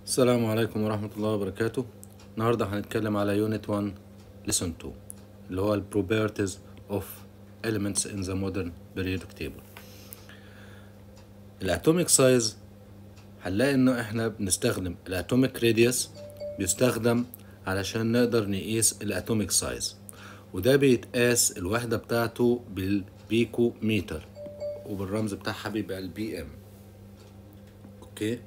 السلام عليكم ورحمة الله وبركاته النهاردة هنتكلم على يونت 1 lesson 2 اللي هو ال properties of elements in the modern periodic table الاتوميك سايز هنلاقي انه احنا بنستخدم الاتوميك راديوس بيستخدم علشان نقدر نقيس الاتوميك سايز وده بيتقاس الوحدة بتاعته بالبيكو متر وبالرمز بتاعها بيبقى البي ام اوكي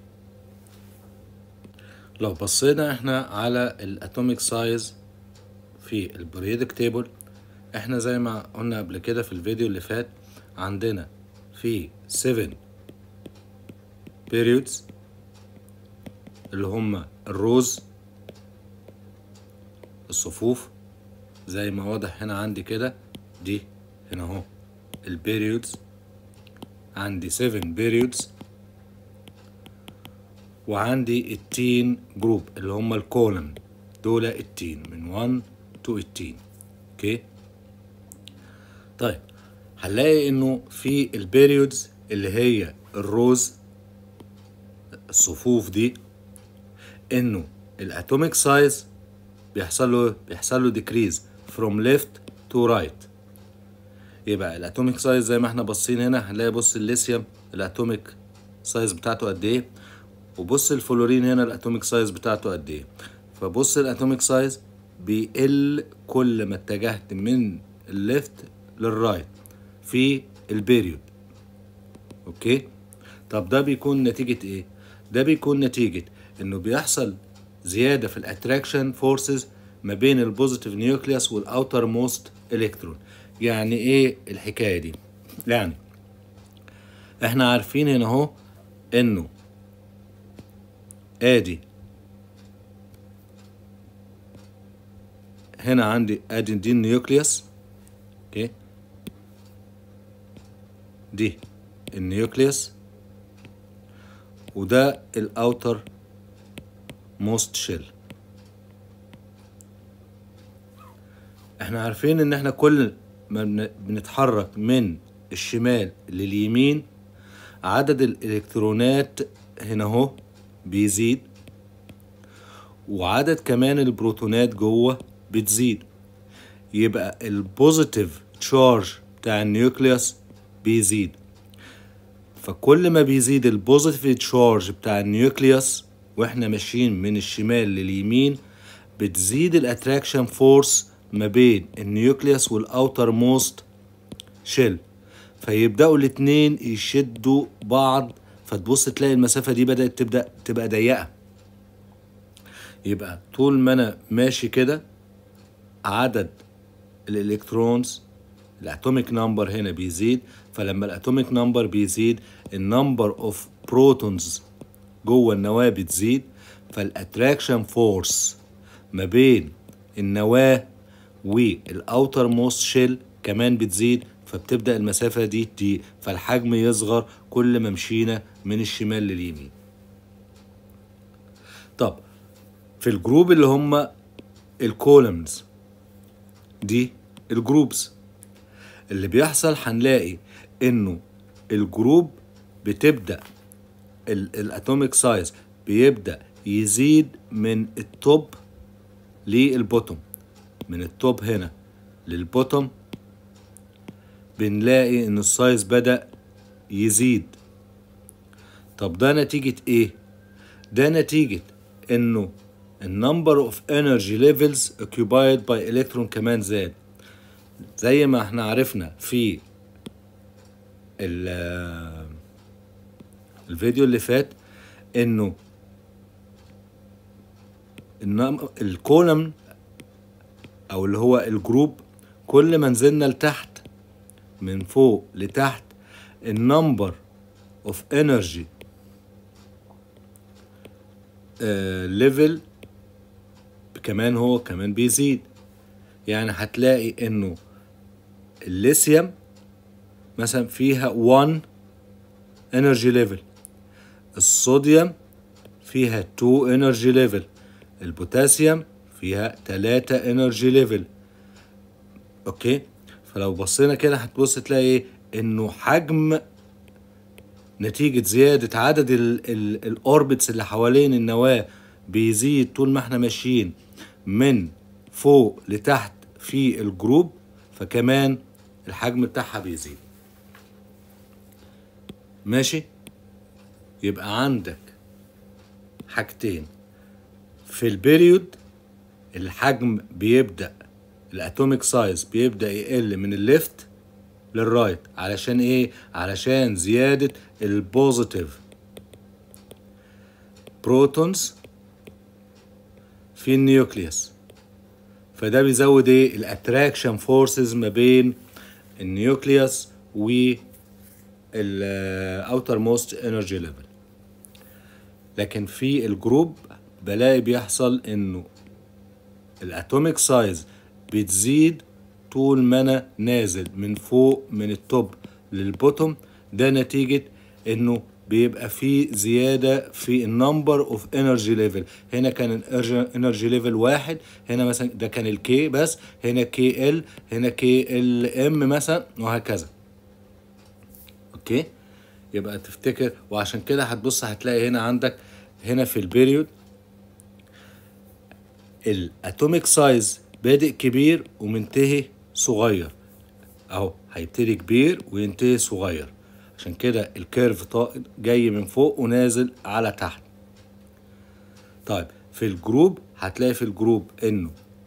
لو بصينا احنا على الاتوميك سايز في البريودك تيبل احنا زي ما قلنا قبل كده في الفيديو اللي فات عندنا في 7 periods اللي هم الروز الصفوف زي ما واضح هنا عندي كده دي هنا اهو البيريودز عندي 7 periods وعندي التين جروب اللي هم الكولم دول التين من 1 تو 18 اوكي طيب هنلاقي انه في البيريودز اللي هي الروز الصفوف دي انه الاتوميك سايز بيحصل له بيحصل له ديكريز فروم ليفت تو رايت يبقى الاتوميك سايز زي ما احنا باصين هنا هنلاقي بص الليثيوم الاتوميك سايز بتاعته قد ايه وبص الفلورين هنا الاتوميك سايز بتاعته قد ايه فبص الاتوميك سايز بيقل كل ما اتجهت من الليفت للرايت في البيريود اوكي طب ده بيكون نتيجة ايه ده بيكون نتيجة انه بيحصل زيادة في الاتراكشن فورسز ما بين البوزيتيف نيوكليوس والاوتر موست الكترون يعني ايه الحكاية دي يعني احنا عارفين هنا اهو انه ادي هنا عندي ادي دي النيوكليوس اوكي دي النيوكليوس وده الاوتر موست شيل احنا عارفين ان احنا كل ما بن- بنتحرك من الشمال لليمين عدد الالكترونات هنا اهو بيزيد وعدد كمان البروتونات جوه بتزيد يبقى البوزيتيف تشارج بتاع النيوكليوس بيزيد فكل ما بيزيد البوزيتيف تشارج بتاع النيوكليوس واحنا ماشيين من الشمال لليمين بتزيد الاتراكشن فورس ما بين النيوكليوس والاوتر موست شيل فيبداوا الاتنين يشدوا بعض فتبص تلاقي المسافة دي بدأت تبدأ تبقى ضيقة يبقى طول ما أنا ماشي كده عدد الإلكترونز الأتوميك نمبر هنا بيزيد فلما الأتوميك نمبر بيزيد النمبر أوف بروتونز جوه النواة بتزيد فالأتراكشن فورس ما بين النواة والأوتر موست شيل كمان بتزيد فبتبدأ المسافة دي تضيق فالحجم يصغر كل ما مشينا من الشمال لليمين طب في الجروب اللي هم الكولمز دي الجروبس اللي بيحصل هنلاقي انه الجروب بتبدأ الاتوميك سايز بيبدأ يزيد من التوب للبوتوم من التوب هنا للبوتوم بنلاقي ان السايز بدأ يزيد طب ده نتيجة ايه؟ ده نتيجة انه النمبر اوف انرجي ليفلز occupied by electron كمان زاد زي ما احنا عرفنا في ال- الفيديو اللي فات انه النم- الكولم او اللي هو الجروب كل ما نزلنا لتحت من فوق لتحت النمبر اوف انرجي ليفل كمان هو كمان بيزيد يعني هتلاقي انه الليثيوم مثلا فيها 1 انرجي ليفل الصوديوم فيها 2 انرجي ليفل البوتاسيوم فيها 3 انرجي ليفل اوكي فلو بصينا كده هتبص تلاقي ايه انه حجم نتيجة زيادة عدد الاوربتس اللي حوالين النواة بيزيد طول ما احنا ماشيين من فوق لتحت في الجروب فكمان الحجم بتاعها بيزيد ماشي يبقى عندك حاجتين في البيريود الحجم بيبدأ الاتوميك سايز بيبدأ يقل من الليفت للرايت علشان ايه علشان زيادة البوزيتيف بروتونز في النيوكليوس فده بيزود ايه الاتراكشن فورسز ما بين النيوكليوس و الاوتر موست انرجي ليفل لكن في الجروب بلاقي بيحصل انه الاتوميك سايز بتزيد طول ما انا نازل من فوق من التوب للبوتوم ده نتيجة انه بيبقى في زيادة في النمبر اوف انرجي ليفل هنا كان الانرجي ليفل واحد هنا مثلا ده كان الكي بس هنا كي ال هنا كي ال ام مثلا وهكذا اوكي يبقى تفتكر وعشان كده هتبص هتلاقي هنا عندك هنا في البيريود الاتوميك سايز بادئ كبير ومنتهي صغير اهو هيبتدي كبير وينتهي صغير عشان كده الكيرف جاي من فوق ونازل على تحت طيب في الجروب هتلاقي في الجروب انه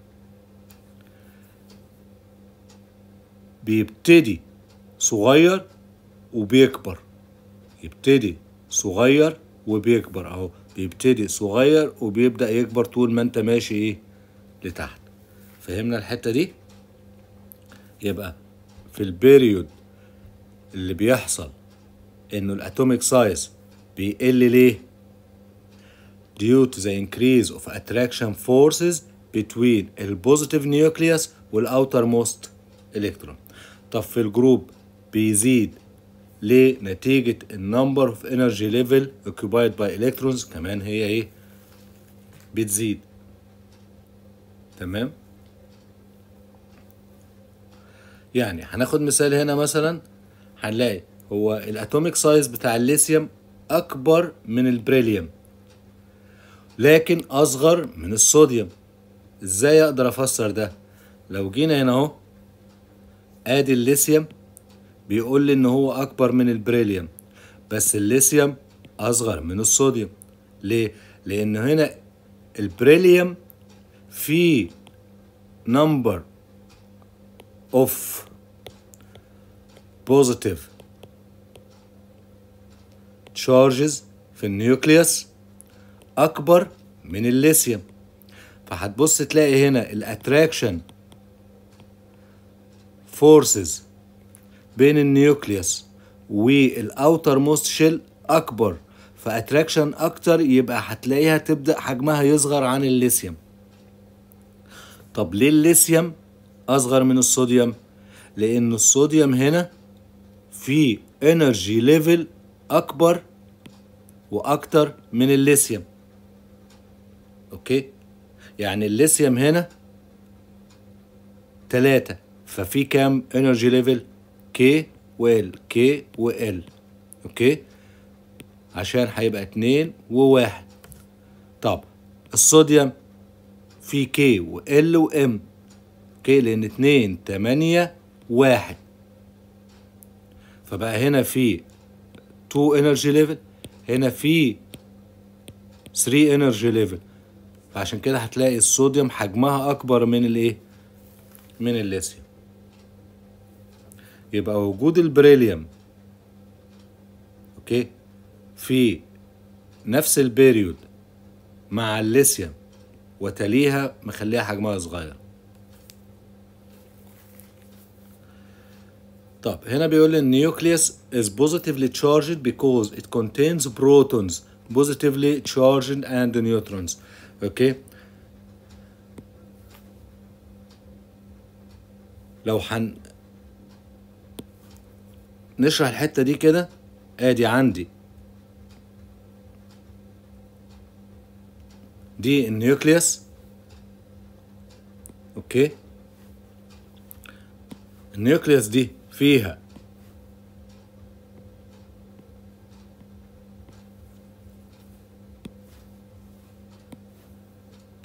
بيبتدي صغير وبيكبر يبتدي صغير وبيكبر اهو بيبتدي صغير وبيبدأ يكبر طول ما انت ماشي ايه لتحت فهمنا الحتة دي يبقى في البيريود اللي بيحصل انه الاتوميك سايز بيقل ليه due to the increase of attraction forces between البوزيتيف نيوكليوس والاوتر موست الكترون طب في الجروب بيزيد ليه نتيجة النمبر اوف انرجي ليفل occupied by electrons كمان هي ايه بتزيد تمام يعني هناخد مثال هنا مثلا هنلاقي هو الاتوميك سايز بتاع الليثيوم اكبر من البريليوم لكن اصغر من الصوديوم ازاي اقدر افسر ده لو جينا هنا اهو ادي الليثيوم بيقول لي ان هو اكبر من البريليوم بس الليثيوم اصغر من الصوديوم ليه لان هنا البريليوم فيه نمبر اوف بوزيتيف تشارجز في النيوكليوس اكبر من الليثيوم فهتبص تلاقي هنا الاتراكشن فورسز بين النيوكليوس والاوتر موست شيل اكبر فاتراكشن اكتر يبقى هتلاقيها تبدا حجمها يصغر عن الليثيوم طب ليه الليثيوم اصغر من الصوديوم لان الصوديوم هنا في انرجي ليفل اكبر واكتر من الليثيوم اوكي يعني الليثيوم هنا تلاتة ففي كام انرجي ليفل كي وال كي وال اوكي عشان هيبقى اتنين وواحد طب الصوديوم في كي وال وام اوكي لان اتنين تمانية واحد فبقى هنا في 2 انرجي ليفل هنا في 3 انرجي ليفل فعشان كده هتلاقي الصوديوم حجمها اكبر من الايه من الليثيوم يبقى وجود البريليوم اوكي في نفس البيريود مع الليثيوم وتليها مخليها حجمها صغير طب هنا بيقول لي النيوكليوس is positively charged because it contains protons positively charged and neutrons اوكي لو حن نشرح الحته دي كده ادي عندي دي النيوكليوس اوكي النيوكليوس دي فيها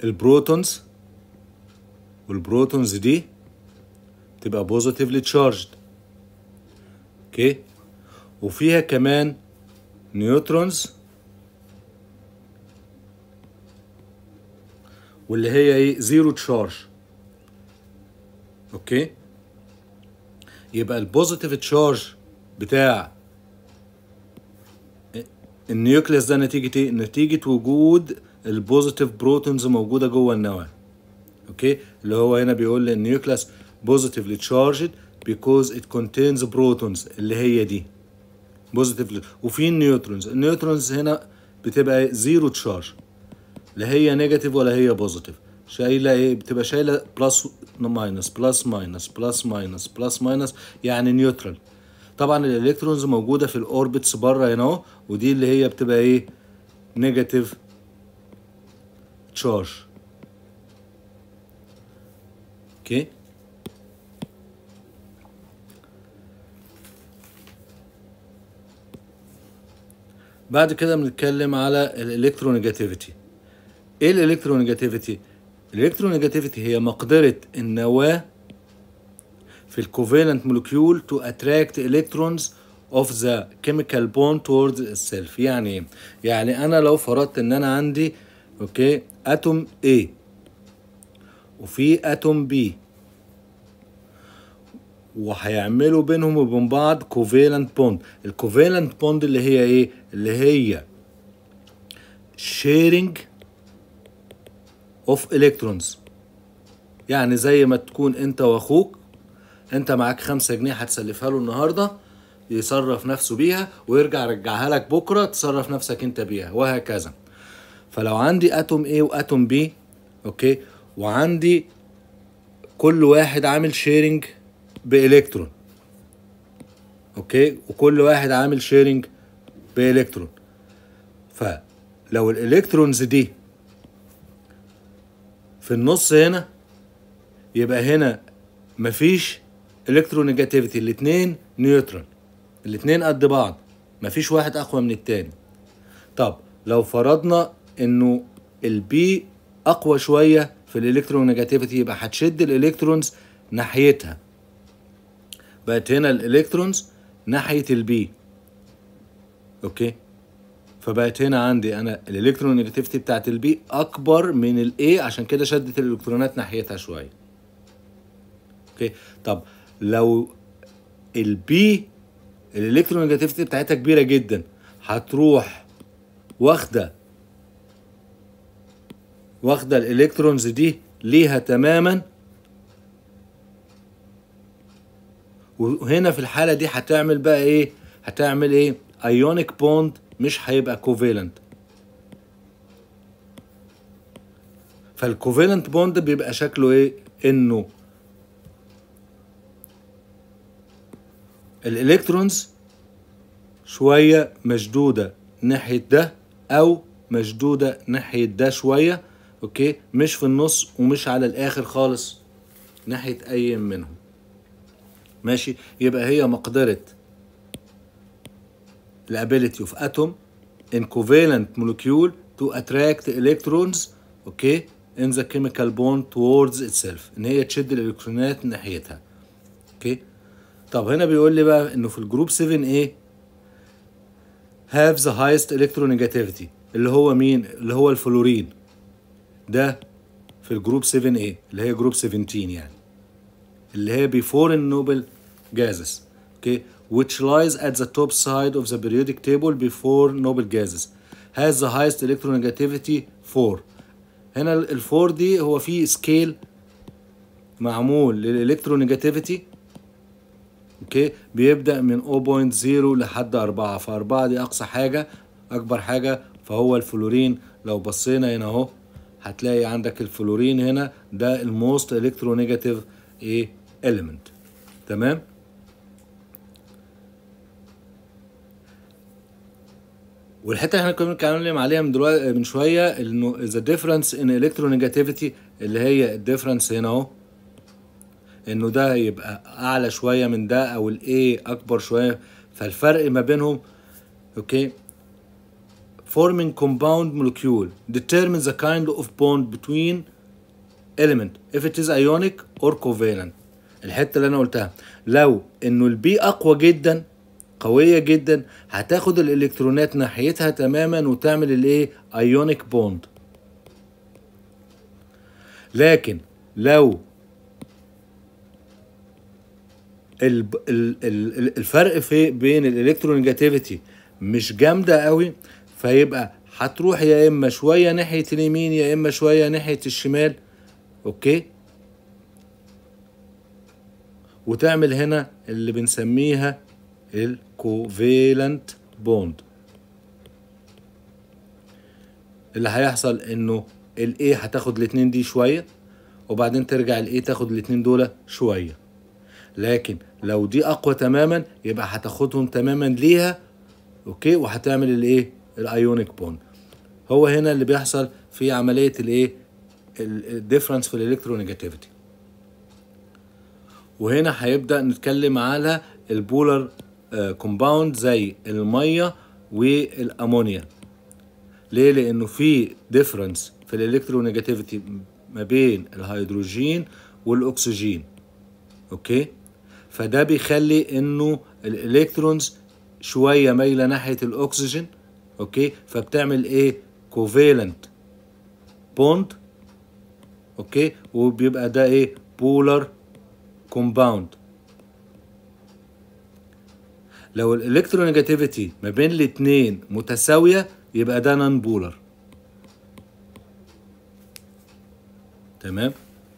البروتونز والبروتونز دي تبقى بوزيتيفلي تشارجد اوكي وفيها كمان نيوترونز واللي هي ايه زيرو تشارج اوكي يبقى البوزيتيف تشارج بتاع النيوكليس ده نتيجة ايه؟ نتيجة وجود البوزيتيف بروتونز موجودة جوه النواة. اوكي؟ اللي هو هنا بيقول لي النيوكليس positively charged because it contains protons اللي هي دي. بوزيتيف وفي النيوترونز، النيوترونز هنا بتبقى زيرو تشارج. لا هي نيجاتيف ولا هي بوزيتيف. شايلة ايه؟ بتبقى شايلة بلس ماينس بلس ماينس بلس ماينس بلس ماينس يعني نيوترال. طبعا الالكترونز موجوده في الاوربتس بره هنا اهو ودي اللي هي بتبقى ايه نيجاتيف تشارج اوكي بعد كده بنتكلم على الالكترونيجاتيفيتي ايه الالكترونيجاتيفيتي الالكترونيجاتيفيتي هي مقدره النواه في الكوفالنت مولكيول to attract electrons of the chemical bond towards itself يعني ايه؟ يعني انا لو فرضت ان انا عندي اوكي اتوم A وفي اتوم B وهيعملوا بينهم وبين بعض كوفالنت بوند الكوفالنت بوند اللي هي ايه اللي هي sharing of electrons يعني زي ما تكون انت واخوك انت معاك خمسة جنيه هتسلفها له النهارده يصرف نفسه بيها ويرجع يرجعها لك بكره تصرف نفسك انت بيها وهكذا فلو عندي اتوم A واتوم B اوكي وعندي كل واحد عامل شيرنج بإلكترون اوكي وكل واحد عامل شيرنج بإلكترون فلو الإلكترونز دي في النص هنا يبقى هنا مفيش الكترونيجاتيفيتي الاتنين نيوترال الاتنين قد بعض مفيش واحد اقوى من التاني طب لو فرضنا انه البي اقوى شويه في الالكترونيجاتيفيتي يبقى هتشد الالكترونز ناحيتها بقت هنا الالكترونز ناحيه البي اوكي فبقت هنا عندي انا الالكترونيجاتيفيتي بتاعت البي اكبر من الاي عشان كده شدت الالكترونات ناحيتها شويه اوكي طب لو البي الالكترونيجاتيفيتي بتاعتها كبيره جدا هتروح واخده واخده الالكترونز دي ليها تماما وهنا في الحاله دي هتعمل بقى ايه هتعمل ايه ايونيك بوند مش هيبقى كوفالنت فالكوفالنت بوند بيبقى شكله ايه انه الالكترونز شويه مشدوده ناحيه ده او مشدوده ناحيه ده شويه اوكي مش في النص ومش على الاخر خالص ناحيه اي منهم ماشي يبقى هي مقدره الابيليتي اوف اتوم in covalent molecule to attract electrons اوكي in the chemical bond towards itself ان هي تشد الالكترونات ناحيتها اوكي طب هنا بيقول لي بقى انه في الجروب 7A have the highest electronegativity اللي هو مين اللي هو الفلورين ده في الجروب 7A اللي هي جروب 17 يعني اللي هي before النوبل gases okay which lies at the top side of the periodic table before noble gases has the highest electronegativity 4 هنا ال 4 دي هو في سكيل معمول للالكترونيجاتيفيتي اوكي بيبدا من 0.0 لحد 4 ف4 دي اقصى حاجه اكبر حاجه فهو الفلورين لو بصينا هنا اهو هتلاقي عندك الفلورين هنا ده الموست الكترونيجاتيف ايه element تمام والحته اللي احنا كنا بنتكلم عليها من دلوقتي من شويه انه ذا ديفرنس ان الكترونيجاتيفيتي اللي هي الديفرنس هنا اهو انه ده يبقى اعلى شويه من ده او الاي اكبر شويه فالفرق ما بينهم اوكي forming compound molecule determine the kind of bond between element if it is ionic or covalent الحته اللي انا قلتها لو انه البي اقوى جدا قويه جدا هتاخد الالكترونات ناحيتها تماما وتعمل الايه ايونيك بوند لكن لو الب- ال- ال- ال- الفرق في بين الالكترونيجاتيفيتي مش جامده قوي فيبقى هتروح يا اما شويه ناحيه اليمين يا اما شويه ناحيه الشمال اوكي وتعمل هنا اللي بنسميها الكوفيلنت بوند اللي هيحصل انه الاي هتاخد الاتنين دي شويه وبعدين ترجع الاي تاخد الاتنين دول شويه لكن لو دي اقوى تماما يبقى هتاخدهم تماما ليها اوكي وهتعمل الايه الايونيك بوند هو هنا اللي بيحصل في عمليه الايه الديفرنس في الالكترونيجاتيفيتي وهنا هيبدا نتكلم على البولر كومباوند زي الميه والامونيا ليه لانه في ديفرنس في الالكترونيجاتيفيتي ما بين الهيدروجين والاكسجين اوكي فده بيخلي انه الالكترونز شويه مايله ناحيه الاكسجين اوكي فبتعمل ايه كوفيلنت بوند اوكي وبيبقى ده ايه بولر كومباوند لو الالكترونيجاتيفيتي ما بين الاتنين متساويه يبقى ده نون بولر تمام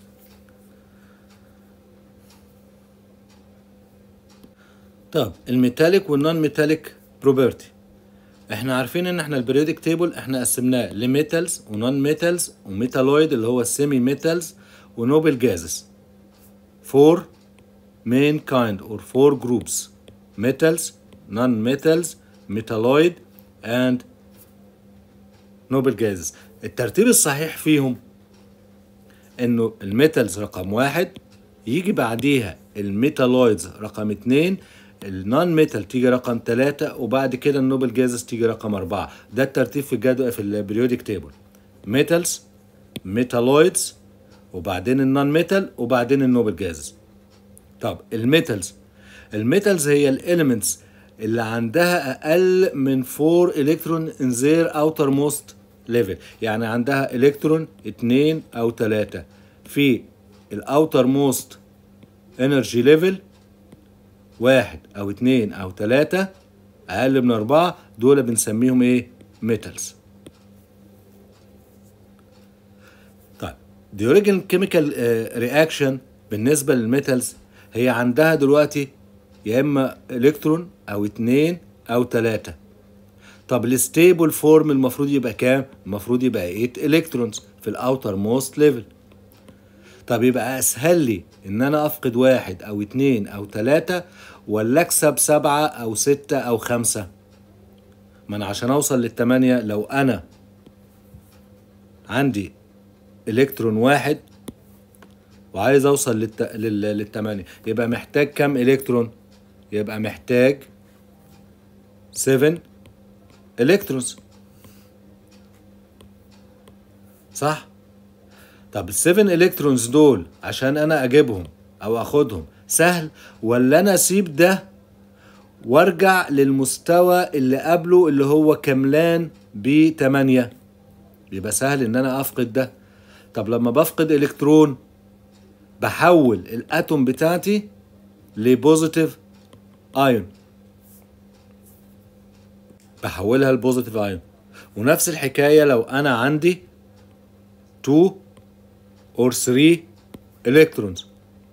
طب الميتاليك والنون ميتاليك بروبرتي احنا عارفين ان احنا البريودك تيبل احنا قسمناه لميتالز ونون ميتالز وميتالويد اللي هو السيمي ميتالز ونوبل جازز فور main kind or four groups metals non-metals metalloid and noble gases الترتيب الصحيح فيهم انه الميتالز رقم واحد يجي بعديها الميتالويدز رقم اتنين النون ميتال تيجي رقم ثلاثة وبعد كده النوبل جازز تيجي رقم أربعة ده الترتيب في الجدول في البريودك تيبل ميتالز ميتالويدز وبعدين النون ميتال وبعدين النوبل جازز طب الميتالز الميتالز هي الاليمنتس اللي عندها اقل من 4 الكترون ان زير اوتر موست ليفل يعني عندها الكترون 2 او 3 في الاوتر موست انرجي ليفل واحد او اتنين او تلاتة اقل من اربعة دول بنسميهم ايه ميتالز طيب دي اوريجن كيميكال رياكشن بالنسبة للميتالز هي عندها دلوقتي يا اما الكترون او اتنين او تلاتة طب الستيبل فورم المفروض يبقى كام المفروض يبقى 8 الكترونز في الاوتر موست ليفل طب يبقى اسهل لي ان انا افقد واحد او اتنين او تلاتة ولا اكسب سبعة او ستة او خمسة ما انا عشان اوصل للتمانية لو انا عندي الكترون واحد وعايز اوصل للت... لل... للتمانية يبقى محتاج كم الكترون يبقى محتاج 7 الكترونز صح طب ال 7 الكترونز دول عشان انا اجيبهم او اخدهم سهل ولا انا اسيب ده وارجع للمستوى اللي قبله اللي هو كملان ب 8 يبقى سهل ان انا افقد ده طب لما بفقد الكترون بحول الاتوم بتاعتي لبوزيتيف ايون بحولها لبوزيتيف ايون ونفس الحكايه لو انا عندي 2 or 3 electrons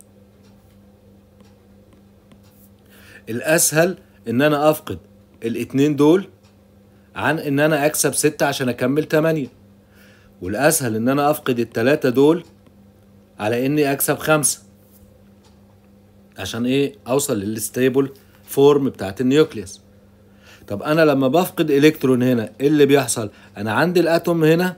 الاسهل ان انا افقد الاتنين دول عن ان انا اكسب ستة عشان اكمل تمانية والاسهل ان انا افقد التلاتة دول على اني اكسب خمسة عشان ايه اوصل للستيبل فورم بتاعت النيوكليوس طب انا لما بفقد الكترون هنا ايه اللي بيحصل انا عندي الاتوم هنا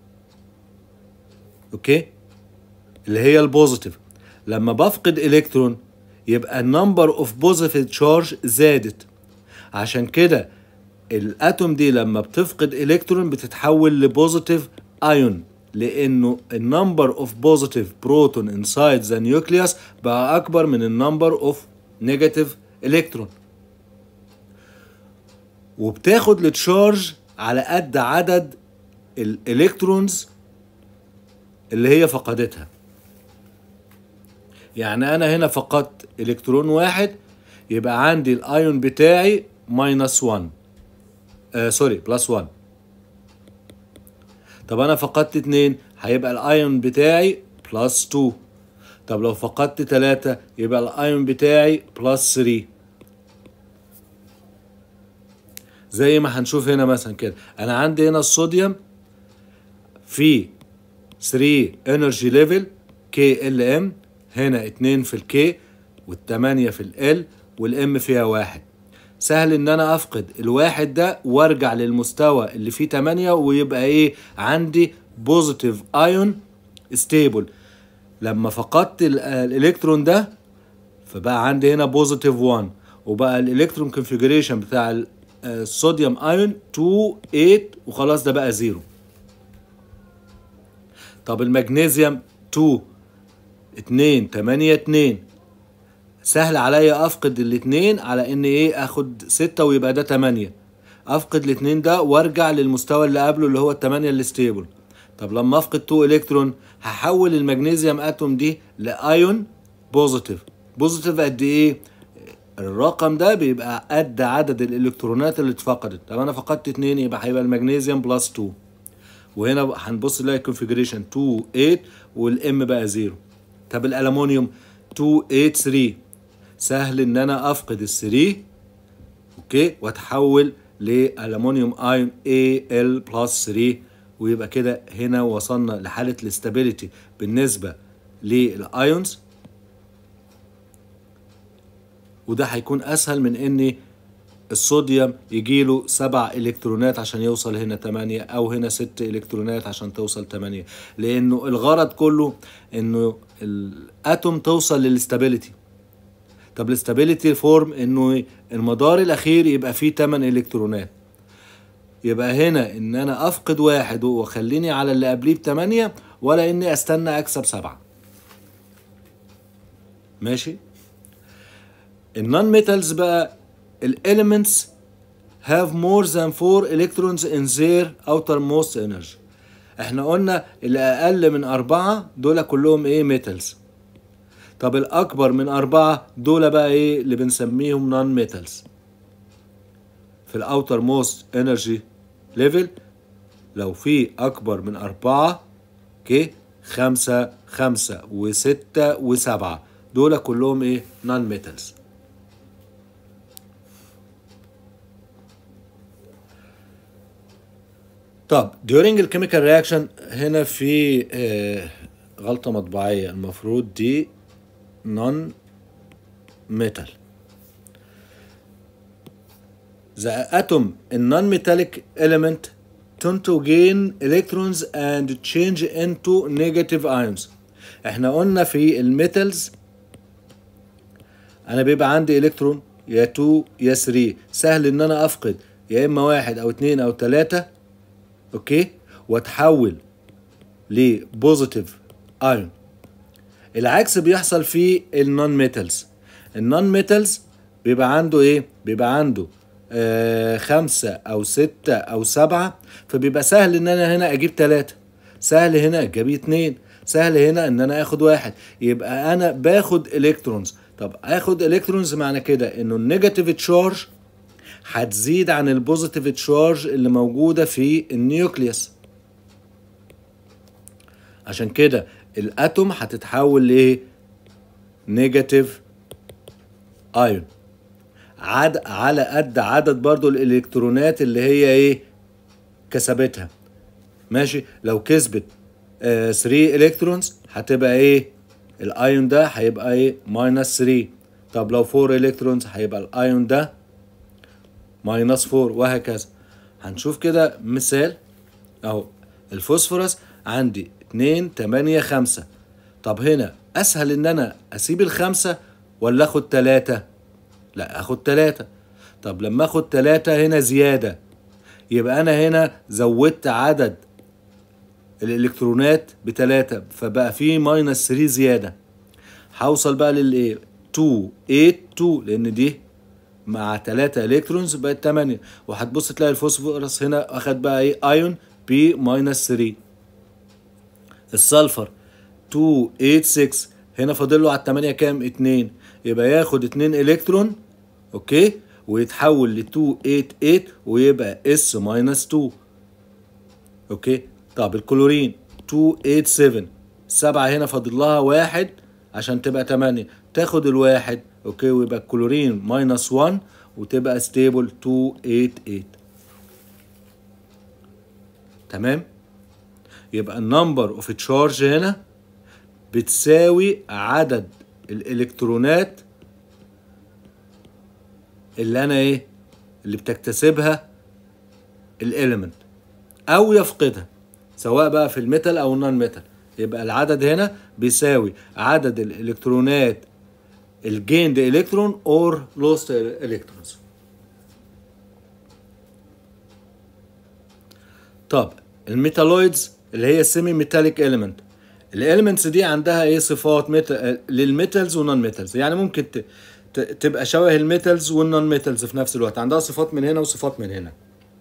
اوكي اللي هي البوزيتيف لما بفقد الكترون يبقى النمبر اوف بوزيتيف تشارج زادت عشان كده الاتوم دي لما بتفقد الكترون بتتحول لبوزيتيف ايون لانه النمبر اوف بوزيتيف بروتون انسايد ذا نيوكليوس بقى اكبر من النمبر اوف نيجاتيف الكترون وبتاخد التشارج على قد عدد الالكترونز اللي هي فقدتها يعني انا هنا فقدت الكترون واحد يبقى عندي الايون بتاعي ماينس 1 آه سوري بلس 1 طب انا فقدت اتنين هيبقى الايون بتاعي بلس 2 طب لو فقدت تلاتة يبقى الايون بتاعي بلس 3 زي ما هنشوف هنا مثلا كده انا عندي هنا الصوديوم في 3 انرجي ليفل كي ال ام هنا 2 في الكي والتمانية في ال والام فيها واحد سهل ان انا افقد الواحد ده وارجع للمستوى اللي فيه 8 ويبقى ايه عندي بوزيتيف ايون ستيبل لما فقدت الالكترون ده فبقى عندي هنا بوزيتيف 1 وبقى الالكترون كونفيجريشن بتاع الصوديوم ايون 2 8 وخلاص ده بقى زيرو طب المغنيسيوم 2 2 8 2 سهل عليا افقد الاتنين على ان ايه اخد ستة ويبقى ده تمانية افقد الاتنين ده وارجع للمستوى اللي قبله اللي هو التمانية الستيبل طب لما افقد 2 الكترون هحول المغنيسيوم اتوم دي لايون بوزيتيف بوزيتيف قد ايه الرقم ده بيبقى قد عدد الالكترونات اللي اتفقدت طب انا فقدت اتنين يبقى هيبقى المغنيسيوم بلس 2 وهنا هنبص نلاقي الكونفيجريشن 2 8 والام بقى 0 طب الالومنيوم 2 8 3 سهل ان انا افقد ال 3 اوكي واتحول لالومنيوم ايون ال بلس 3 ويبقى كده هنا وصلنا لحاله الاستابيليتي بالنسبه للايونز وده هيكون اسهل من ان الصوديوم يجيله سبع الكترونات عشان يوصل هنا 8 او هنا ست الكترونات عشان توصل 8 لانه الغرض كله انه الاتوم توصل للاستابيليتي طب الاستابيليتي فورم انه المدار الاخير يبقى فيه 8 الكترونات يبقى هنا ان انا افقد واحد واخليني على اللي قبليه بتمانية ولا اني استنى اكسب سبعة ماشي النون ميتالز بقى الاليمنتس have more than four electrons in their outermost energy احنا قلنا اللي اقل من اربعة دول كلهم ايه ميتالز طب الاكبر من اربعة دول بقى ايه اللي بنسميهم نون ميتالز في الاوتر موست انرجي ليفل لو في اكبر من اربعة اوكي خمسة خمسة وستة وسبعة دول كلهم ايه نون ميتالز طب during الكيميكال رياكشن هنا في آه غلطة مطبعية المفروض دي non metal the atom in non-metallic element tend to gain electrons and change into negative ions احنا قلنا في الميتالز انا بيبقى عندي الكترون يا 2 يا 3 سهل ان انا افقد يا اما واحد او اتنين او تلاتة اوكي واتحول لبوزيتيف ايون العكس بيحصل في النون ميتالز النون ميتالز بيبقى عنده ايه بيبقى عنده آه خمسة او ستة او سبعة فبيبقى سهل ان انا هنا اجيب تلاتة سهل هنا اجيب اتنين سهل هنا ان انا اخد واحد يبقى انا باخد الكترونز طب اخد الكترونز معنى كده انه النيجاتيف تشارج هتزيد عن البوزيتيف تشارج اللي موجودة في النيوكليوس عشان كده الاتوم هتتحول ل نيجاتيف ايون عد على قد عدد برضو الالكترونات اللي هي ايه كسبتها ماشي لو كسبت 3 آه الكترونز هتبقى ايه الايون ده هيبقى ايه ماينس 3 طب لو 4 الكترونز هيبقى الايون ده ماينس 4 وهكذا هنشوف كده مثال اهو الفوسفورس عندي 2 8 5 طب هنا اسهل ان انا اسيب الخمسة ولا اخد تلاتة لا اخد تلاتة طب لما اخد تلاتة هنا زيادة يبقى انا هنا زودت عدد الالكترونات بتلاتة فبقى في ماينس 3 زيادة هوصل بقى للايه 2 8 2 لان دي مع 3 الكترونز بقت 8 وهتبص تلاقي الفوسفورس هنا اخد بقى ايه ايون بي ماينس 3 السلفر 2 8 6 هنا فاضل له على الثمانية كام 2 يبقى ياخد 2 الكترون اوكي ويتحول ل 2 8 8 ويبقى اس ماينس 2 اوكي طب الكلورين 2 8 7 سبعة هنا فاضل لها واحد عشان تبقى 8 تاخد الواحد اوكي ويبقى الكلورين ماينس 1 وتبقى ستيبل 2 8 8 تمام يبقى النمبر اوف تشارج هنا بتساوي عدد الالكترونات اللي انا ايه اللي بتكتسبها الاليمنت او يفقدها سواء بقى في الميتال او النون ميتال يبقى العدد هنا بيساوي عدد الالكترونات الجيند الكترون اور لوست الكترونز طب الميتالويدز اللي هي السيمي ميتاليك اليمنت الاليمنتس دي عندها ايه صفات ميتا... للميتالز والنون ميتالز يعني ممكن ت... ت... تبقى شبه الميتالز والنون ميتالز في نفس الوقت عندها صفات من هنا وصفات من هنا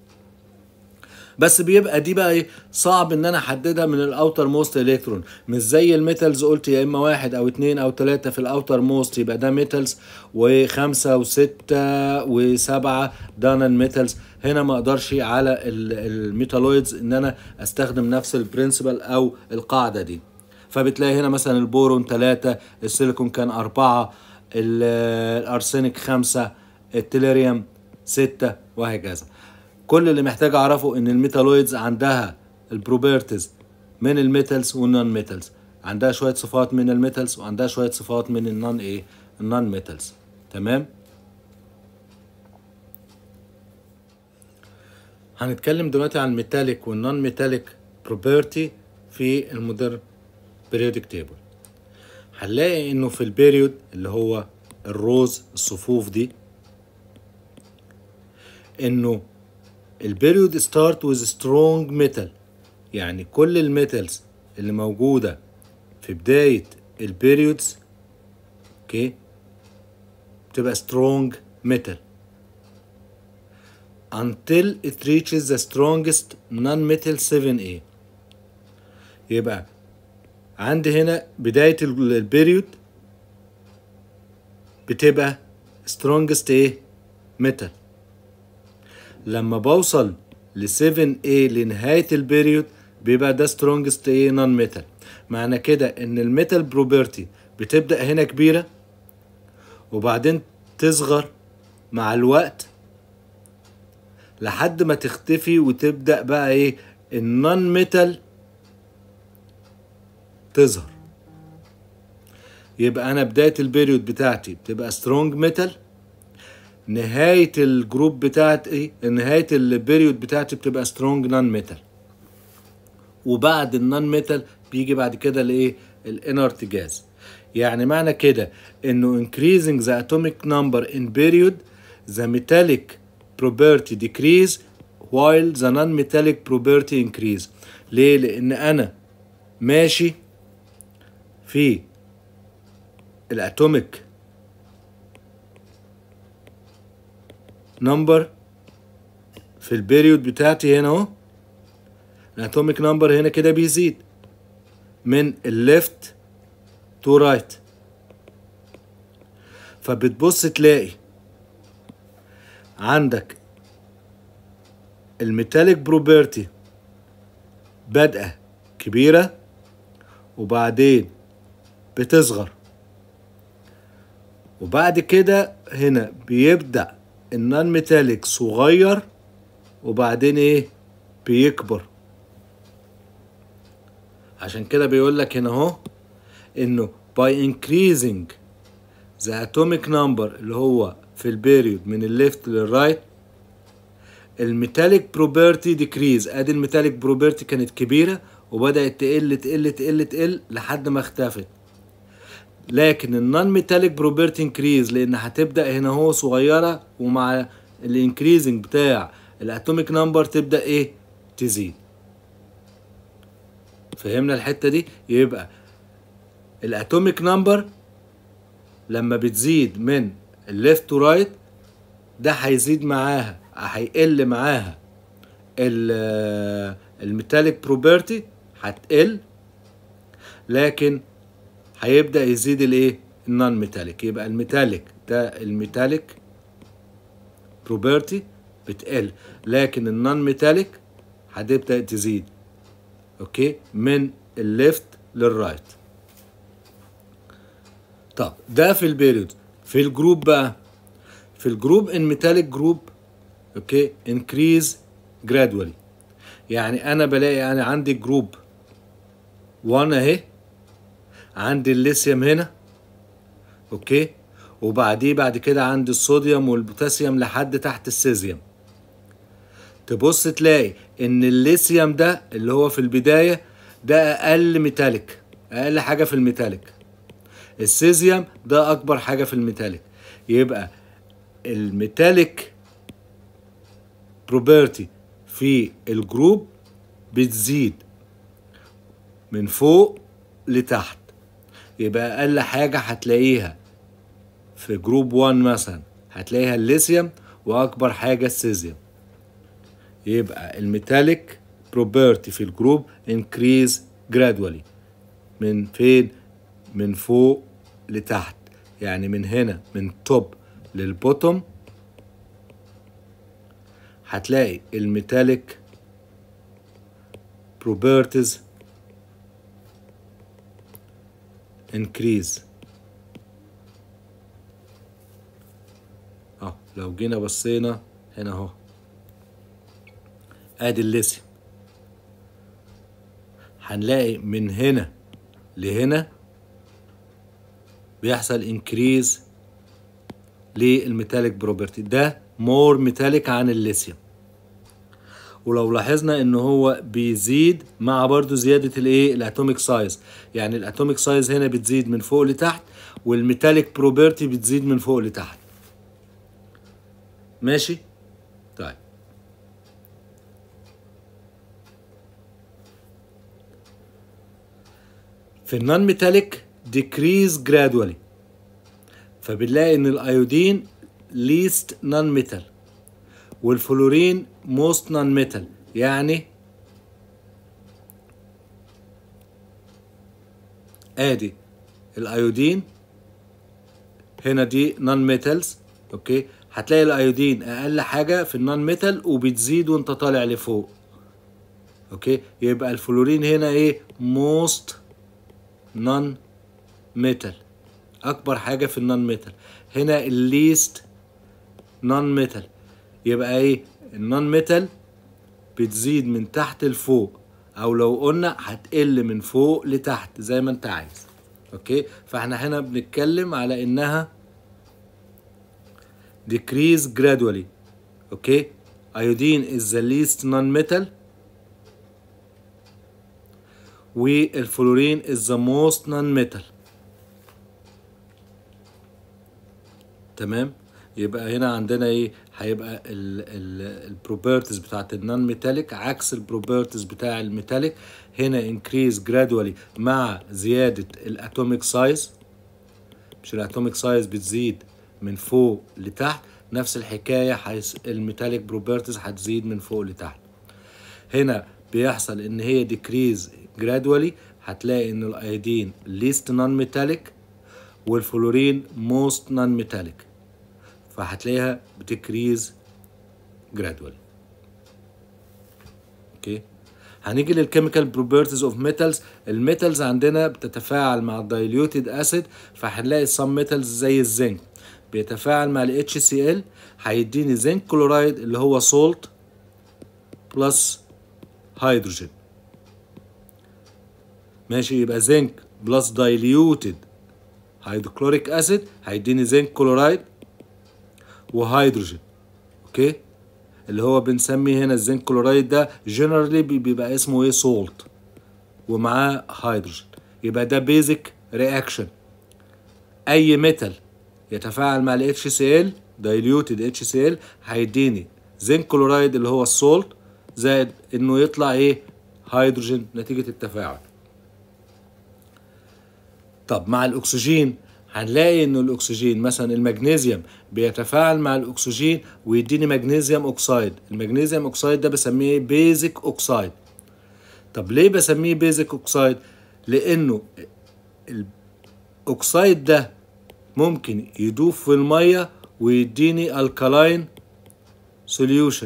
بس بيبقى دي بقى ايه صعب ان انا احددها من الاوتر موست الكترون مش زي الميتالز قلت يا اما واحد او اتنين او تلاتة في الاوتر موست يبقى ده ميتالز وخمسة وستة وسبعة ده نون ميتالز هنا ما اقدرش على الميتالويدز ان انا استخدم نفس البرنسبل او القاعدة دي فبتلاقي هنا مثلا البورون تلاتة السيليكون كان أربعة الأرسنك خمسة التليريوم ستة وهكذا كل اللي محتاج اعرفه ان الميتالويدز عندها البروبرتيز من الميتالز والنون ميتالز عندها شويه صفات من الميتالز وعندها شويه صفات من النون ايه النون ميتالز تمام هنتكلم دلوقتي عن الميتاليك والنون ميتاليك بروبرتي في المودرن بيريودك تيبل هنلاقي انه في البيريود اللي هو الروز الصفوف دي انه البيريود ستارت ويز سترونج ميتال يعني كل الميتالز اللي موجوده في بدايه البيريودز اوكي بتبقى سترونج ميتال until it reaches the strongest non-metal 7A يبقى عندي هنا بداية البيريود بتبقى strongest ايه metal لما بوصل ل 7A لنهاية البيريود بيبقى ده strongest ايه نون ميتال معنى كده ان الميتال بروبرتي بتبدأ هنا كبيرة وبعدين تصغر مع الوقت لحد ما تختفي وتبدأ بقى ايه النون ميتال تظهر يبقى انا بداية البيريود بتاعتي بتبقى سترونج ميتال نهاية الجروب بتاعتي نهاية البيريود بتاعتي بتبقى سترونج نون ميتال وبعد النون ميتال بيجي بعد كده الايه الانرت جاز يعني معنى كده انه increasing the atomic number in period the metallic property decrease while the non-metallic property increase ليه لان انا ماشي في الاتوميك نمبر في البيريود بتاعتي هنا اهو الاتوميك نمبر هنا كده بيزيد من الليفت تو رايت فبتبص تلاقي عندك الميتاليك بروبرتي بادئة كبيرة وبعدين بتصغر وبعد كده هنا بيبدأ النون ميتاليك صغير وبعدين ايه بيكبر عشان كده بيقول لك هنا اهو انه by increasing the atomic number اللي هو في البيريود من الليفت للرايت الميتاليك بروبرتي ديكريز ادي الميتاليك بروبرتي كانت كبيره وبدات تقل تقل تقل تقل لحد ما اختفت لكن النون ميتاليك بروبرتي انكريز لان هتبدا هنا هو صغيره ومع الانكريزنج بتاع الاتوميك نمبر تبدا ايه تزيد فهمنا الحته دي يبقى الاتوميك نمبر لما بتزيد من الليفت تو رايت ده هيزيد معاها هيقل معاها الميتاليك بروبرتي هتقل لكن هيبدا يزيد الايه النون ميتاليك يبقى الميتاليك ده الميتاليك بروبرتي بتقل لكن النون ميتاليك هتبدا تزيد اوكي من الليفت للرايت طب ده في البيريود في الجروب بقى في الجروب ان ميتاليك جروب اوكي انكريز جرادولي يعني انا بلاقي انا عندي جروب 1 اهي عندي الليثيوم هنا اوكي وبعديه بعد كده عندي الصوديوم والبوتاسيوم لحد تحت السيزيوم تبص تلاقي ان الليثيوم ده اللي هو في البدايه ده اقل ميتاليك اقل حاجه في الميتاليك السيزيوم ده اكبر حاجه في الميتاليك يبقى الميتاليك بروبرتي في الجروب بتزيد من فوق لتحت يبقى اقل حاجه هتلاقيها في جروب 1 مثلا هتلاقيها الليثيوم واكبر حاجه السيزيوم يبقى الميتاليك بروبرتي في الجروب انكريز جرادولي من فين من فوق لتحت يعني من هنا من توب للبوتوم هتلاقي الميتاليك properties increase اه لو جينا بصينا هنا اهو ادي الليثيوم هنلاقي من هنا لهنا بيحصل انكريز للميتاليك بروبرتي ده مور ميتاليك عن الليثيوم ولو لاحظنا ان هو بيزيد مع برضو زيادة الايه الاتوميك سايز يعني الاتوميك سايز هنا بتزيد من فوق لتحت والميتاليك بروبرتي بتزيد من فوق لتحت ماشي طيب في النون ميتاليك decrease gradually فبنلاقي ان الايودين least non metal والفلورين most non metal يعني ادي الايودين هنا دي نون ميتالز اوكي هتلاقي الايودين اقل حاجه في النون ميتال وبتزيد وانت طالع لفوق اوكي يبقى الفلورين هنا ايه موست نون ميتال اكبر حاجه في النون ميتال هنا الليست نون ميتال يبقى ايه النون ميتال بتزيد من تحت لفوق او لو قلنا هتقل من فوق لتحت زي ما انت عايز اوكي فاحنا هنا بنتكلم على انها decrease gradually اوكي iodine is the least non-metal والفلورين is the most non-metal تمام يبقى هنا عندنا ايه هيبقى البروبرتيز بتاعت النون ميتاليك عكس البروبرتيز بتاع الميتاليك هنا انكريز جرادولي مع زياده الاتوميك سايز مش الاتوميك سايز بتزيد من فوق لتحت نفس الحكايه حيث الميتاليك بروبرتيز هتزيد من فوق لتحت هنا بيحصل ان هي ديكريز جرادولي هتلاقي ان الايودين ليست نون ميتاليك والفلورين موست نون ميتاليك فهتلاقيها بتكريز جرادولي اوكي هنيجي للكيميكال بروبرتيز اوف ميتالز الميتالز عندنا بتتفاعل مع الدايليوتد اسيد فهنلاقي سم ميتالز زي الزنك بيتفاعل مع ال HCl هيديني زنك كلورايد اللي هو سولت بلس هيدروجين ماشي يبقى زنك بلس دايليوتد هيدروكلوريك اسيد هيديني زنك كلورايد وهيدروجين اوكي اللي هو بنسميه هنا الزنك كلورايد ده جنرالي بيبقى اسمه ايه سولت ومعاه هيدروجين يبقى ده بيزك رياكشن اي ميتال يتفاعل مع ال HCl diluted HCl هيديني زنك كلورايد اللي هو السولت زائد انه يطلع ايه هيدروجين نتيجة التفاعل طب مع الاكسجين هنلاقي ان الاكسجين مثلا المغنيسيوم بيتفاعل مع الاكسجين ويديني مغنيسيوم اوكسايد المغنيسيوم اوكسايد ده بسميه بيزك اوكسايد طب ليه بسميه بيزك اوكسايد لانه الاكسايد ده ممكن يدوب في الميه ويديني الكالاين سوليوشن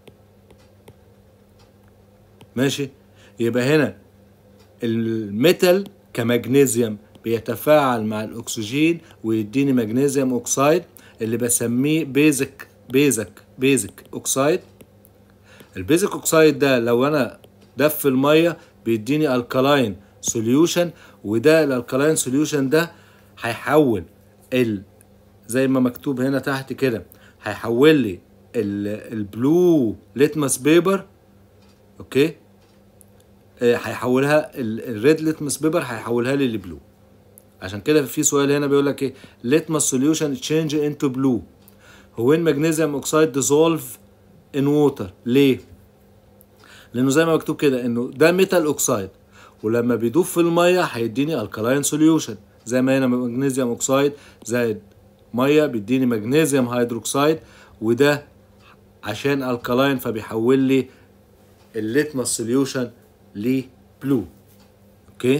ماشي يبقى هنا الميتال كمغنيسيوم بيتفاعل مع الاكسجين ويديني مغنيسيوم اوكسايد اللي بسميه بيزك بيزك بيزك اوكسايد البيزك اوكسايد ده لو انا دف في الميه بيديني الكالاين سوليوشن وده الالكالاين سوليوشن ده هيحول ال زي ما مكتوب هنا تحت كده هيحول لي البلو ليتمس بيبر اوكي هيحولها الريد ليتمس بيبر هيحولها لي لبلو عشان كده في سؤال هنا بيقول لك ايه ليتمس سوليوشن تشينج انتو بلو هو وين ماجنيزيوم اوكسايد ديزولف ان ووتر ليه لانه زي ما مكتوب كده انه ده ميتال اوكسايد ولما بيدوب في الميه هيديني الكالاين سوليوشن زي ما هنا مغنيسيوم اوكسايد زائد ميه بيديني مغنيسيوم هيدروكسايد وده عشان الكالاين فبيحول لي الليتمس سوليوشن لبلو اوكي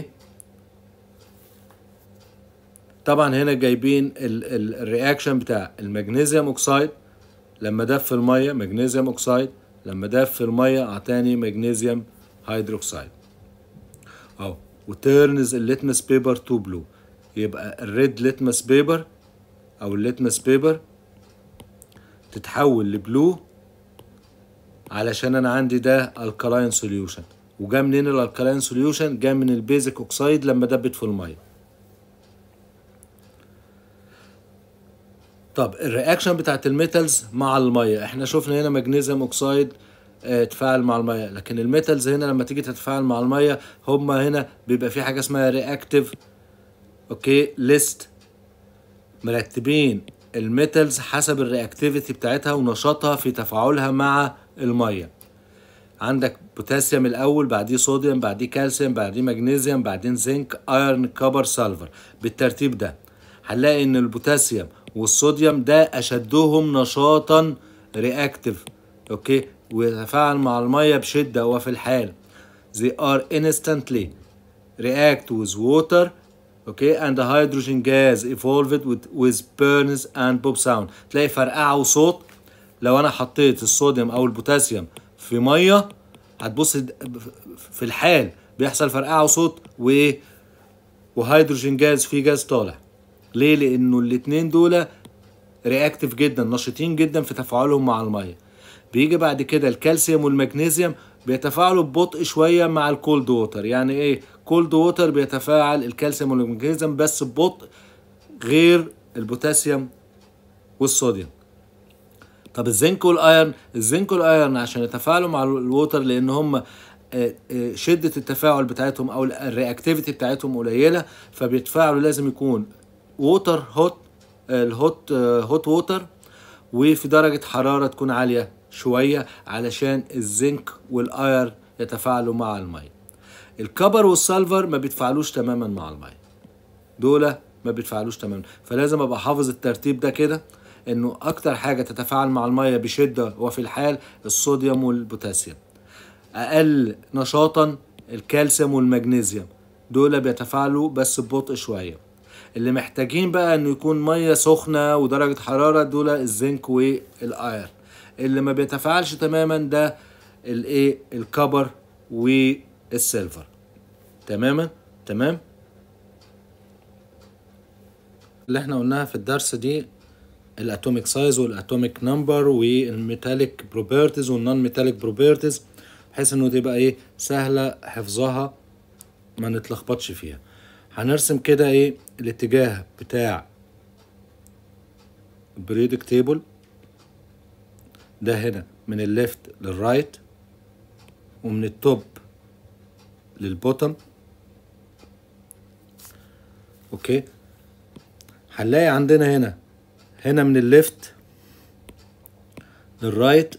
طبعا هنا جايبين الرياكشن بتاع المغنيسيوم اوكسايد لما دف في الميه مغنيسيوم اوكسايد لما دف في الميه اعطاني مغنيسيوم هيدروكسايد اهو وتيرنز الليتمس بيبر تو بلو يبقى الريد ليتمس بيبر او الليتمس بيبر تتحول لبلو علشان انا عندي ده الكالاين سوليوشن وجا منين الالكالاين سوليوشن جا من البيزك اوكسايد لما دبت في الميه طب الرياكشن بتاعت الميتالز مع الميه احنا شفنا هنا مغنيسيوم اوكسايد اه تفاعل مع الميه لكن الميتالز هنا لما تيجي تتفاعل مع الميه هما هنا بيبقى في حاجه اسمها رياكتيف اوكي ليست مرتبين الميتالز حسب الرياكتيفيتي بتاعتها ونشاطها في تفاعلها مع الميه عندك بوتاسيوم الاول بعديه صوديوم بعديه كالسيوم بعديه مغنيسيوم بعدين زنك ايرن كبر سلفر بالترتيب ده هنلاقي ان البوتاسيوم والصوديوم ده اشدهم نشاطا رياكتيف اوكي ويتفاعل مع الميه بشده وفي الحال they are instantly react with water اوكي and the hydrogen gas evolved with, with burns and pop sound تلاقي فرقعه وصوت لو انا حطيت الصوديوم او البوتاسيوم في ميه هتبص في الحال بيحصل فرقعه وصوت وايه وهيدروجين جاز في جاز طالع ليه لانه الاتنين دول رياكتيف جدا نشيطين جدا في تفاعلهم مع الميه بيجي بعد كده الكالسيوم والمغنيسيوم بيتفاعلوا ببطء شويه مع الكولد ووتر يعني ايه كولد ووتر بيتفاعل الكالسيوم والمغنيسيوم بس ببطء غير البوتاسيوم والصوديوم طب الزنك والايرن الزنك والايرن عشان يتفاعلوا مع الووتر لان هم شدة التفاعل بتاعتهم او الرياكتيفيتي بتاعتهم قليلة فبيتفاعلوا لازم يكون ووتر هوت الهوت هوت ووتر وفي درجة حرارة تكون عالية شوية علشان الزنك والاير يتفاعلوا مع المية الكبر والسلفر ما بيتفاعلوش تماما مع المية دول ما بيتفاعلوش تماما فلازم ابقى حافظ الترتيب ده كده انه اكتر حاجة تتفاعل مع المية بشدة وفي الحال الصوديوم والبوتاسيوم اقل نشاطا الكالسيوم والمغنيسيوم دول بيتفاعلوا بس ببطء شويه اللي محتاجين بقى انه يكون ميه سخنه ودرجه حراره دول الزنك والاير اللي ما بيتفاعلش تماما ده الايه الكبر والسيلفر تماما تمام اللي احنا قلناها في الدرس دي الاتوميك سايز والاتوميك نمبر والميتاليك بروبرتيز والنون ميتاليك بروبرتيز بحيث انه تبقى ايه سهله حفظها ما نتلخبطش فيها هنرسم كده ايه الاتجاه بتاع البريدك تيبل ده هنا من الليفت للرايت ومن التوب للبوتم اوكي هنلاقي عندنا هنا هنا من الليفت للرايت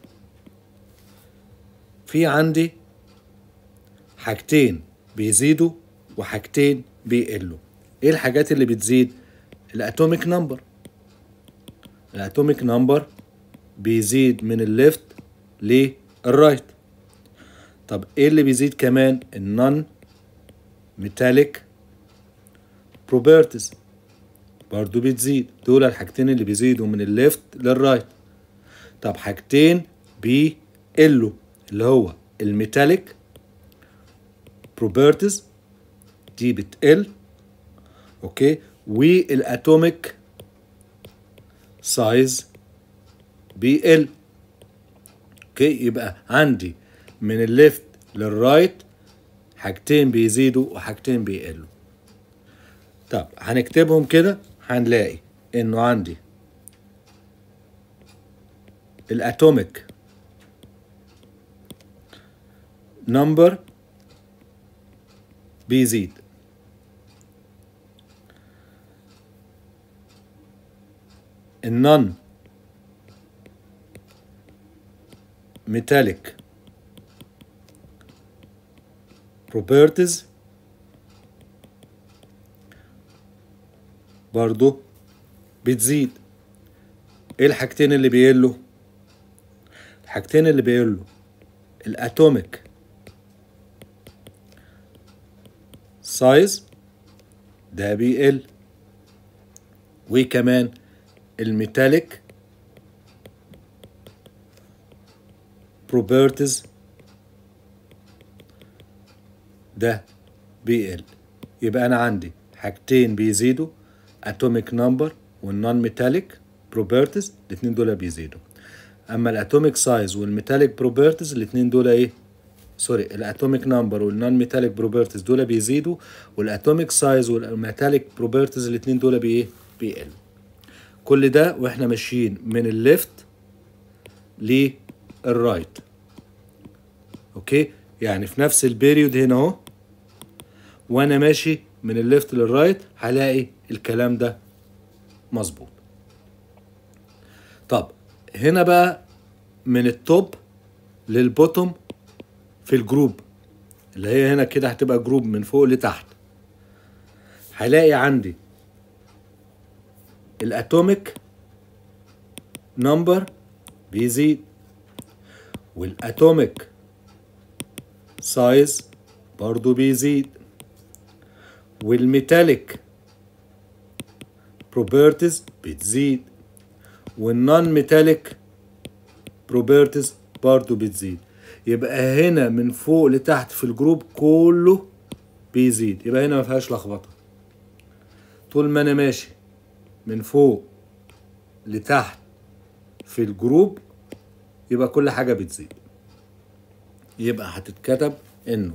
في عندي حاجتين بيزيدوا وحاجتين بيقلوا ايه الحاجات اللي بتزيد الاتوميك نمبر الاتوميك نمبر بيزيد من الليفت للرايت طب ايه اللي بيزيد كمان النون ميتاليك بروبرتيز برضو بتزيد دول الحاجتين اللي بيزيدوا من الليفت للرايت طب حاجتين بيقلوا اللي هو الميتاليك بروبرتيز دي بتقل اوكي والاتوميك سايز بيقل اوكي يبقى عندي من الليفت للرايت حاجتين بيزيدوا وحاجتين بيقلوا طب هنكتبهم كده هنلاقي انه عندي الاتوميك نمبر بيزيد النون ميتاليك بروبرتيز برضو بتزيد ايه الحاجتين اللي بيقلوا الحاجتين اللي بيقلوا الاتوميك سايز ده بيقل وكمان الميتاليك بروبرتيز ده بيقل يبقى انا عندي حاجتين بيزيدوا اتوميك نمبر والنون ميتاليك بروبرتيز الاثنين دول بيزيدوا اما الاتوميك سايز والميتاليك بروبرتيز الاثنين دول ايه سوري الاتوميك نمبر والنون ميتاليك بروبرتيز دول بيزيدوا والاتوميك سايز والميتاليك بروبرتيز الاثنين دول بايه بيقلوا كل ده واحنا ماشيين من الليفت للرايت اوكي يعني في نفس البيريود هنا اهو وانا ماشي من الليفت للرايت هلاقي الكلام ده مظبوط طب هنا بقى من التوب للبوتوم في الجروب اللي هي هنا كده هتبقى جروب من فوق لتحت هلاقي عندي الاتوميك نمبر بيزيد والاتوميك سايز برضو بيزيد والميتاليك بروبرتيز بتزيد والنون ميتاليك بروبرتيز برضو بتزيد يبقى هنا من فوق لتحت في الجروب كله بيزيد يبقى هنا ما فيهاش لخبطه طول ما انا ماشي من فوق لتحت في الجروب يبقى كل حاجه بتزيد يبقى هتتكتب انه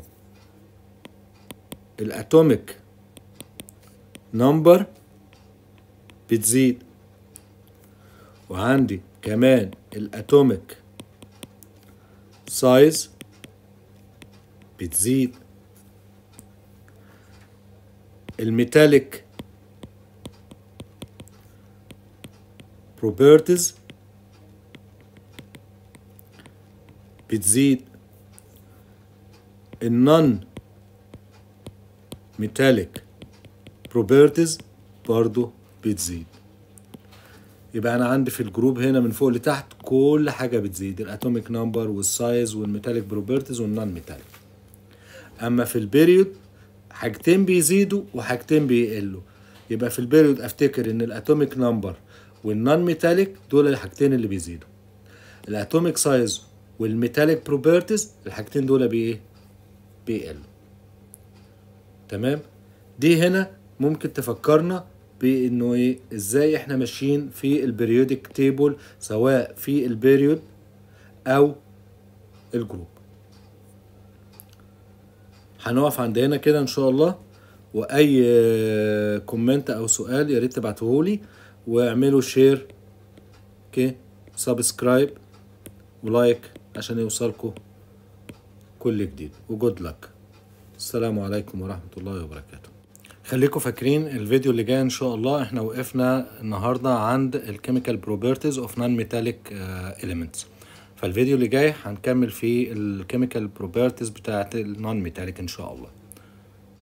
الاتوميك نمبر بتزيد وعندي كمان الاتوميك سايز بتزيد الميتاليك بروبرتيز بتزيد النون ميتاليك بروبرتيز برضو بتزيد يبقى انا عندي في الجروب هنا من فوق لتحت كل حاجه بتزيد الاتوميك نمبر والسايز والميتاليك بروبرتيز والنون ميتاليك اما في البيريود حاجتين بيزيدوا وحاجتين بيقلوا يبقى في البيريود افتكر ان الاتوميك نمبر والنون ميتاليك دول الحاجتين اللي بيزيدوا الاتوميك سايز والميتاليك بروبرتيز الحاجتين دول بايه بيقلوا تمام دي هنا ممكن تفكرنا بانه ايه ازاي احنا ماشيين في البريودك تيبل سواء في البيريود او الجروب هنقف عند هنا كده ان شاء الله واي كومنت او سؤال يا ريت تبعتوهولي واعملوا شير اوكي سبسكرايب ولايك عشان يوصلكم كل جديد وجود لك السلام عليكم ورحمة الله وبركاته خليكم فاكرين الفيديو اللي جاي ان شاء الله احنا وقفنا النهارده عند الكيميكال بروبرتيز اوف نون ميتاليك اليمنتس فالفيديو اللي جاي هنكمل فيه الكيميكال بروبرتيز بتاعت النون ميتاليك ان شاء الله